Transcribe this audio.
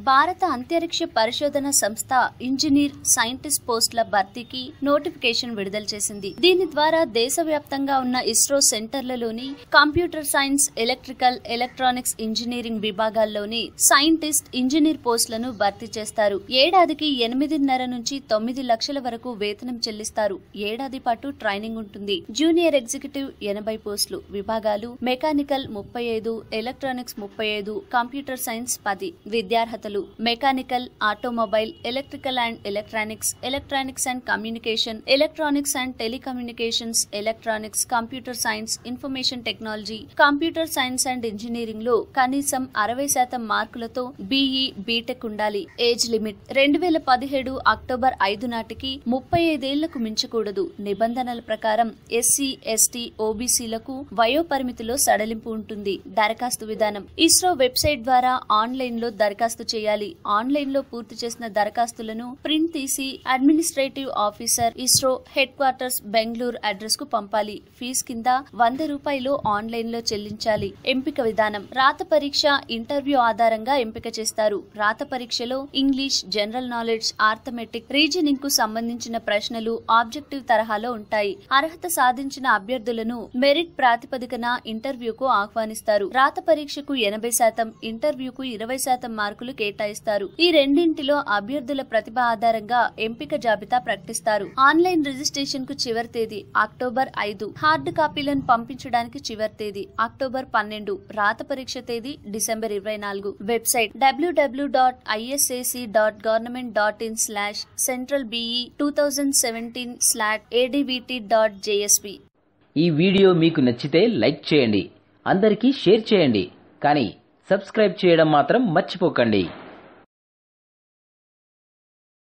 భారత అంతరిక్ష పరిశోధన సంస్థ ఇంజనీర్ సైంటిస్ట్ పోస్టుల భర్తీకి నోటిఫికేషన్ విడుదల చేసింది దీని ద్వారా దేశవ్యాప్తంగా ఉన్న ఇస్రో సెంటర్లలోని computer science electrical electronics engineering విభాగాల్లోని సైంటిస్ట్ ఇంజనీర్ పోస్టులను భర్తీ చేస్తారు ఏడాదికి ఎనిమిదిన్నర నుంచి తొమ్మిది లక్షల వరకు వేతనం చెల్లిస్తారు ఏడాది పాటు ట్రైనింగ్ ఉంటుంది జూనియర్ ఎగ్జిక్యూటివ్ ఎనభై పోస్టులు విభాగాలు మెకానికల్ ముప్పై ఐదు ఎలక్ట్రానిక్స్ ముప్పై ఐదు కంప్యూటర్ సైన్స్ పది విద్యార్హతలు mechanical automobile electrical and electronics electronics and communication electronics and telecommunications electronics computer science information technology computer science and engineering లో కనీసం అరవై శాతం మార్కులతో బీఈ బీటెక్ ఉండాలి ఏజ్ లిమిట్ రెండు వేల పదిహేడు అక్టోబర్ ఐదు నాటికి ముప్పై ఐదేళ్లకు మించకూడదు నిబంధనల ప్రకారం ఎస్సీ ఎస్టీ ఓబీసీలకు వయో పరిమితిలో సడలింపు ఉంటుంది దరఖాస్తు విధానం ఇస్రో వెబ్సైట్ ద్వారా ఆన్లైన్ లో దరఖాస్తు చేయాలి ఆన్లైన్ లో పూర్తి చేసిన దరఖాస్తులను ప్రింట్ తీసి administrative officer ISRO head quarters Bengaluru address కు పంపాలి ఫీజు కింద వంద రూపాయలు ఆన్లైన్ లో చెల్లించాలి ఎంపిక విధానం రాత పరీక్ష ఇంటర్వ్యూ ఆధారంగా ఎంపిక చేస్తారు రాత పరీక్షలో English general knowledge arithmetic reasoning కు సంబంధించిన ప్రశ్నలు ఆబ్జెక్టివ్ తరహాలో ఉంటాయి అర్హత సాధించిన అభ్యర్థులను మెరిట్ ప్రాతిపదికన ఇంటర్వ్యూకు ఆహ్వానిస్తారు రాత పరీక్షకు ఎనభై శాతం ఇంటర్వ్యూకు ఇరవై శాతం మార్కులు కేటాయిస్తారు ఈ రెండింటిలో అభ్యర్థుల ప్రతిభ ఆధారంగా ఎంపిక జాబితా ప్రకటిస్తారు ఆన్లైన్ రిజిస్ట్రేషన్ కు చివరి తేదీ అక్టోబర్ ఐదు హార్డ్ కాపీలను పంపించడానికి చివరి తేదీ అక్టోబర్ పన్నెండు రాత పరీక్ష తేదీ డిసెంబర్ ఇరవై నాలుగు website WW dot ISAC dot government dot in slash central BE two thousand seventeen slot ADVT dot JSP ఈ వీడియో మీకు నచ్చితే లైక్ చేయండి అందరికీ షేర్ చేయండి కానీ సబ్స్క్రైబ్ చేయడం మాత్రం మర్చిపోకండి